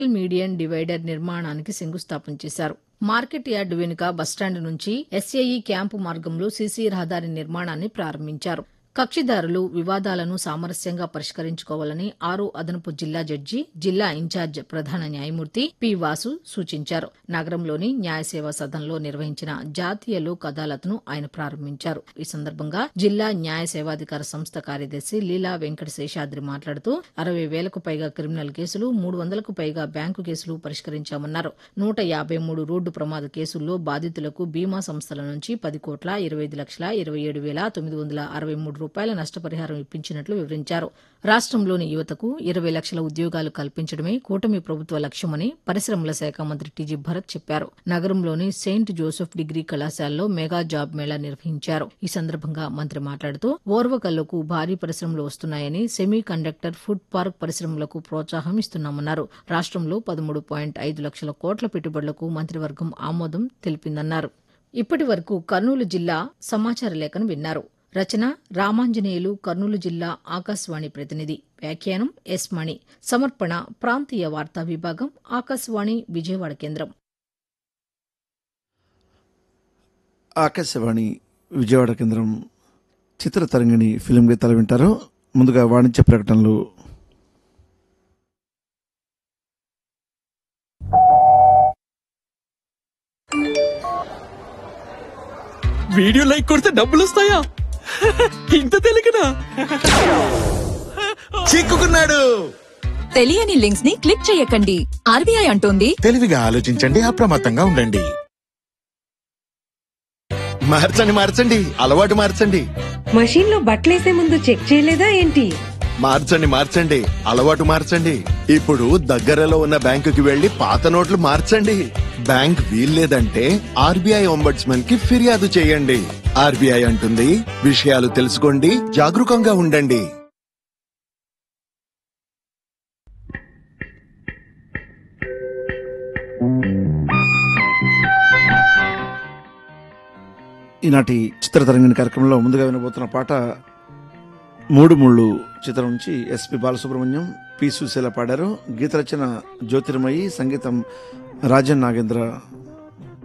median divider నిర్మాణానికి శంకుస్థాపన చేశారు మార్కెట్ యార్డు వెనుక బస్టాండ్ నుంచి ఎస్ఏఈ క్యాంపు మార్గంలో సీసీ రహదారి నిర్మాణాన్ని ప్రారంభించారు కక్షిదారులు వివాదాలను సామరస్యంగా పరిష్కరించుకోవాలని ఆరు అదనపు జిల్లా జడ్జి జిల్లా ఇన్ఛార్జ్ ప్రధాన న్యాయమూర్తి పి వాసు సూచించారు నగరంలోని న్యాయ సేవా సదన్లో నిర్వహించిన జాతీయ లోక్ అదాలత్ను ఆయన ప్రారంభించారు ఈ సందర్భంగా జిల్లా న్యాయ సేవాధికార సంస్థ కార్యదర్శి లీలా వెంకట శేషాద్రి మాట్లాడుతూ అరవై వేలకు పైగా క్రిమినల్ కేసులు మూడు వందలకు పైగా బ్యాంకు కేసులు పరిష్కరించామన్నారు నూట యాభై మూడు రోడ్డు ప్రమాద కేసుల్లో బాధితులకు బీమా సంస్థల నుంచి పది కోట్ల ఇరవై ఐదు లక్షల ఇరవై ఏడు వేల తొమ్మిది వందల అరవై మూడు రూపాయల నష్టపరిహారం ఇప్పించినట్లు వివరించారు రాష్ట్రంలోని యువతకు ఇరవై లక్షల ఉద్యోగాలు కల్పించడమే కూటమి ప్రభుత్వ లక్ష్యమని పరిశ్రమల శాఖ మంత్రి టీజీ భరత్ చెప్పారు నగరంలోని సెయింట్ జోసెఫ్ డిగ్రీ కళాశాలలో మెగా జాబ్ మేళా నిర్వహించారు ఈ సందర్భంగా మంత్రి మాట్లాడుతూ ఓర్వకల్లుకు భారీ పరిశ్రమలు వస్తున్నాయని సెమీ కండక్టర్ ఫుడ్ పార్క్ పరిశ్రమలకు ప్రోత్సాహం ఇస్తున్నామన్నారు రాష్ట్రంలో పదమూడు పాయింట్ ఐదు లక్షల కోట్ల పెట్టుబడులకు మంత్రివర్గం ఆమోదం తెలిపిందన్నారు ఇప్పటి వరకు కర్నూలు జిల్లా సమాచార లేఖను విన్నారు రచన రామాంజనేయులు కర్నూలు జిల్లా ఆకాశవాణి ప్రతినిధి వ్యాఖ్యానం ఎస్ మణి సమర్పణ ప్రాంతీయ వార్తా విభాగం ఆకాశవాణి విజయవాడ కేంద్రం ఆకాశవాణి విజయవాడ కేంద్రం చిత్ర తరంగిణి ఫిలిం గీతాలు వింటారు ముందుగా వాణిజ్య ప్రకటనలు వీడియో లైక్ కొడితే డబ్బులు వస్తాయా ఇంత తెలియకనా చిక్కుకున్నాడు తెలియని లింక్స్ ని క్లిక్ చేయకండి ఆర్బీఐ అంటోంది తెలివిగా ఆలోచించండి అప్రమత్తంగా ఉండండి మార్చండి మార్చండి అలవాటు మార్చండి మషీన్ లో బట్టలేసే ముందు చెక్ చేయలేదా ఏంటి మార్చండి మార్చండి అలవాటు మార్చండి ఇప్పుడు దగ్గరలో ఉన్న బ్యాంకుకి వెళ్లి పాత నోట్లు మార్చండి బ్యాంక్ వీల్లేదంటే ఆర్బీఐ ఒంబడ్స్మన్ కి ఫిర్యాదు చేయండి ఆర్బీఐ అంటుంది విషయాలు తెలుసుకోండి జాగరూకంగా ఉండండి ఈనాటి చిత్ర తరంగిణి కార్యక్రమంలో ముందుగా వినబోతున్న పాట మూడు ముళ్ళు చిత్రం నుంచి ఎస్పి బాలసుబ్రహ్మణ్యం పి సుశీల పాడారు గీత రచన జ్యోతిర్మయి సంగీతం రాజన్ నాగేంద్ర